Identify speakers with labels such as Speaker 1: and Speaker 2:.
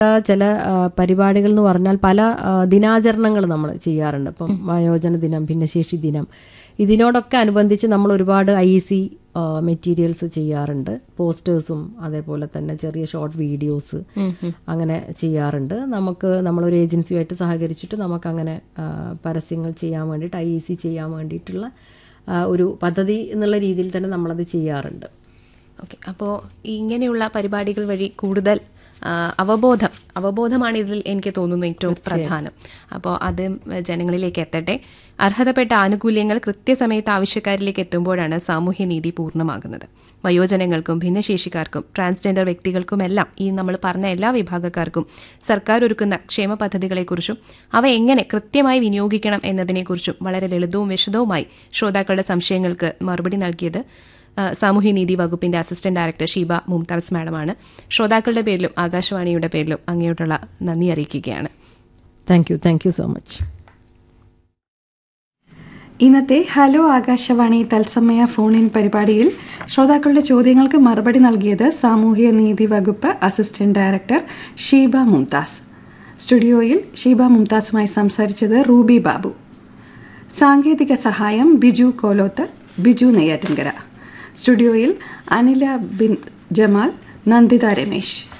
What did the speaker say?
Speaker 1: ചില ആ, പരിപാടികൾ എന്ന് പറഞ്ഞാൽ പല ദിനാചരണങ്ങൾ നമ്മൾ ചെയ്യാറുണ്ട് ഇപ്പം വയോജന ദിനം ഭിന്നശേഷി ദിനം ഇതിനോടൊക്കെ അനുബന്ധിച്ച് നമ്മൾ ഒരുപാട് ഐ സി മെറ്റീരിയൽസ് ചെയ്യാറുണ്ട് പോസ്റ്റേഴ്സും അതേപോലെ തന്നെ ചെറിയ ഷോർട്ട് വീഡിയോസ് അങ്ങനെ ചെയ്യാറുണ്ട് നമുക്ക് നമ്മളൊരു ഏജൻസിയുമായിട്ട് സഹകരിച്ചിട്ട് നമുക്കങ്ങനെ ആ, പരസ്യങ്ങൾ ചെയ്യാൻ വേണ്ടിയിട്ട് ഐ സി ചെയ്യാൻ വേണ്ടിയിട്ടുള്ള ആ, ഒരു പദ്ധതി എന്നുള്ള രീതിയിൽ തന്നെ നമ്മളത് ചെയ്യാറുണ്ട്
Speaker 2: ഓക്കെ അപ്പോൾ ഇങ്ങനെയുള്ള പരിപാടികൾ വഴി കൂടുതൽ ആ, അവബോധം അവബോധമാണ് ഇതിൽ എനിക്ക് തോന്നുന്നു ഏറ്റവും പ്രധാനം അപ്പോൾ അത് ജനങ്ങളിലേക്ക് എത്തട്ടെ അർഹതപ്പെട്ട ആനുകൂല്യങ്ങൾ കൃത്യസമയത്ത് ആവശ്യക്കാരിലേക്ക് എത്തുമ്പോഴാണ് സാമൂഹ്യനീതി പൂർണ്ണമാകുന്നത് വയോജനങ്ങൾക്കും ഭിന്നശേഷിക്കാർക്കും ട്രാൻസ്ജെൻഡർ വ്യക്തികൾക്കുമെല്ലാം ഈ നമ്മൾ പറഞ്ഞ എല്ലാ വിഭാഗക്കാർക്കും സർക്കാർ ഒരുക്കുന്ന ക്ഷേമ പദ്ധതികളെക്കുറിച്ചും അവ എങ്ങനെ കൃത്യമായി വിനിയോഗിക്കണം എന്നതിനെക്കുറിച്ചും വളരെ ലളിതവും വിശദവുമായി ശ്രോതാക്കളുടെ സംശയങ്ങൾക്ക് മറുപടി നൽകിയത് ആ, സാമൂഹ്യനീതി വകുപ്പിന്റെ അസിസ്റ്റന്റ് ഡയറക്ടർ ഷീബ മുംതാസ് മാഡമാണ് ശ്രോതാക്കളുടെ പേരിലും ആകാശവാണിയുടെ പേരിലും അങ്ങയോട്ടുള്ള നന്ദി അറിയിക്കുകയാണ്
Speaker 1: thank you thank you so much
Speaker 3: ഇന്നത്തെ ഹലോ ആകാശവാണി തത്സമയ ഫോൺ ഇൻ പരിപാടിയിൽ ശ്രോതാക്കളുടെ ചോദ്യങ്ങൾക്ക് മറുപടി നൽകിയത് സാമൂഹ്യ നീതി വകുപ്പ് അസിസ്റ്റന്റ് ഡയറക്ടർ ഷീബ മുംതാസ് സ്റ്റുഡിയോയിൽ ഷീബ മുംതാസുമായി സംസാരിച്ചത് റൂബി ബാബു സാങ്കേതിക സഹായം ബിജു കോലോത്ത് ബിജു നെയ്യാറ്റിൻകര സ്റ്റുഡിയോയിൽ അനില ബിൻ ജമാൽ നന്ദിത രമേശ്